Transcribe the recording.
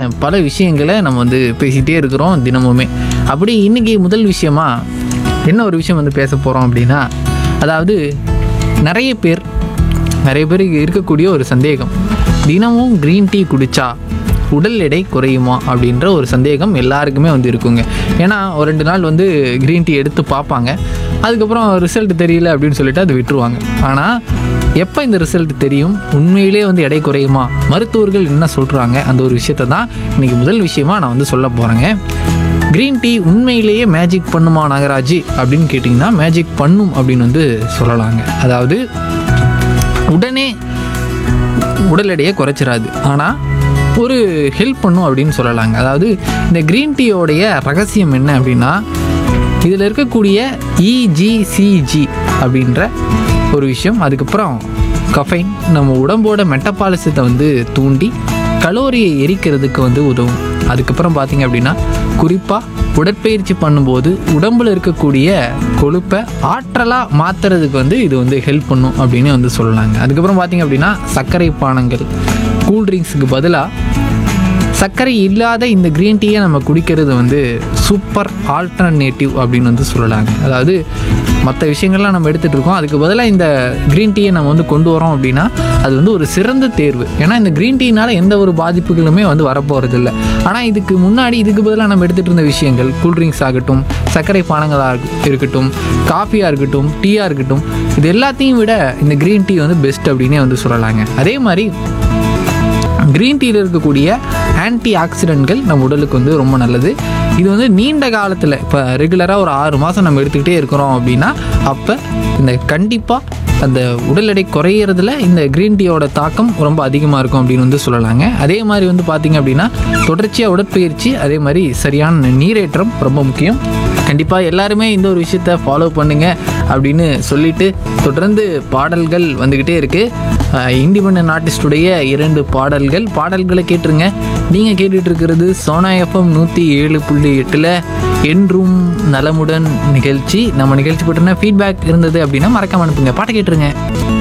பல விஷயங்களை நம்ம வந்து பேசிகிட்டே இருக்கிறோம் தினமுமே அப்படி இன்றைக்கி முதல் விஷயமா என்ன ஒரு விஷயம் வந்து பேச போகிறோம் அப்படின்னா அதாவது நிறைய பேர் நிறைய பேருக்கு இருக்கக்கூடிய ஒரு சந்தேகம் தினமும் க்ரீன் டீ குடித்தா உடல் எடை குறையுமா அப்படின்ற ஒரு சந்தேகம் எல்லாருக்குமே வந்து இருக்குங்க ஏன்னா ஒரு ரெண்டு நாள் வந்து க்ரீன் டீ எடுத்து பார்ப்பாங்க அதுக்கப்புறம் ரிசல்ட் தெரியல அப்படின்னு சொல்லிட்டு அதை விட்டுருவாங்க ஆனால் எப்போ இந்த ரிசல்ட் தெரியும் உண்மையிலே வந்து எடை குறையுமா மருத்துவர்கள் என்ன சொல்கிறாங்க அந்த ஒரு விஷயத்தை தான் இன்றைக்கி முதல் விஷயமா நான் வந்து சொல்ல போகிறேங்க க்ரீன் டீ உண்மையிலேயே மேஜிக் பண்ணுமா நாகராஜி அப்படின்னு கேட்டிங்கன்னா மேஜிக் பண்ணும் அப்படின்னு வந்து சொல்லலாங்க அதாவது உடனே உடல் எடையை குறைச்சிராது ஆனால் ஒரு ஹெல்ப் பண்ணும் அப்படின்னு சொல்லலாங்க அதாவது இந்த க்ரீன் டீயோடைய ரகசியம் என்ன அப்படின்னா இதில் இருக்கக்கூடிய இஜிசிஜி அப்படின்ற ஒரு விஷயம் அதுக்கப்புறம் கஃபைன் நம்ம உடம்போட மெட்டபாலிசத்தை வந்து தூண்டி கலோரியை எரிக்கிறதுக்கு வந்து உதவும் அதுக்கப்புறம் பார்த்தீங்க அப்படின்னா குறிப்பாக உடற்பயிற்சி பண்ணும்போது உடம்புல இருக்கக்கூடிய கொழுப்பை ஆற்றலாக மாற்றுறதுக்கு வந்து இது வந்து ஹெல்ப் பண்ணும் அப்படின்னு வந்து சொல்லலாங்க அதுக்கப்புறம் பார்த்தீங்க அப்படின்னா சர்க்கரை பானங்கள் கூல்ட்ரிங்க்ஸுக்கு பதிலாக சர்க்கரை இல்லாத இந்த க்ரீன் டீயை நம்ம குடிக்கிறது வந்து சூப்பர் ஆல்டர்னேட்டிவ் அப்படின்னு வந்து சொல்லலாங்க அதாவது மற்ற விஷயங்கள்லாம் நம்ம எடுத்துகிட்டு இருக்கோம் அதுக்கு பதிலாக இந்த க்ரீன் டீயை நம்ம வந்து கொண்டு வரோம் அப்படின்னா அது வந்து ஒரு சிறந்த தேர்வு ஏன்னா இந்த க்ரீன் டீனால் எந்த ஒரு பாதிப்புகளுமே வந்து வரப்போகிறது இல்லை ஆனால் இதுக்கு முன்னாடி இதுக்கு பதிலாக நம்ம எடுத்துகிட்டு இருந்த விஷயங்கள் கூல்ட்ரிங்க்ஸ் ஆகட்டும் சர்க்கரை பானங்களாக இருக்கட்டும் காஃபியாக இருக்கட்டும் டீயாக இருக்கட்டும் இது எல்லாத்தையும் விட இந்த க்ரீன் டீ வந்து பெஸ்ட் அப்படின்னே வந்து சொல்லலாங்க அதே மாதிரி க்ரீன் டீயில் இருக்கக்கூடிய ஆன்டி ஆக்சிடென்ட்கள் நம்ம உடலுக்கு வந்து ரொம்ப நல்லது இது வந்து நீண்ட காலத்தில் இப்போ ரெகுலராக ஒரு ஆறு மாதம் நம்ம எடுத்துக்கிட்டே இருக்கிறோம் அப்படின்னா அப்போ இந்த கண்டிப்பாக அந்த உடல் எடை குறையிறதுல இந்த க்ரீன் டீயோட தாக்கம் ரொம்ப அதிகமாக இருக்கும் அப்படின்னு வந்து சொல்லலாங்க அதே மாதிரி வந்து பார்த்திங்க அப்படின்னா தொடர்ச்சியாக உடற்பயிற்சி அதே மாதிரி சரியான நீரேற்றம் ரொம்ப முக்கியம் கண்டிப்பாக எல்லாருமே இந்த ஒரு விஷயத்த ஃபாலோ பண்ணுங்க அப்படின்னு சொல்லிட்டு தொடர்ந்து பாடல்கள் வந்துக்கிட்டே இருக்குது இண்டிபெண்ட் ஆர்டிஸ்டுடைய இரண்டு பாடல்கள் பாடல்களை கேட்டுருங்க நீங்கள் கேட்டுட்டு இருக்கிறது சோனா எஃப்எம் நூற்றி ஏழு புள்ளி எட்டில் என்றும் நலமுடன் நிகழ்ச்சி நம்ம நிகழ்ச்சி பற்றின ஃபீட்பேக் இருந்தது அப்படின்னா மறக்காம அனுப்புங்க பாட்டை கேட்டுருங்க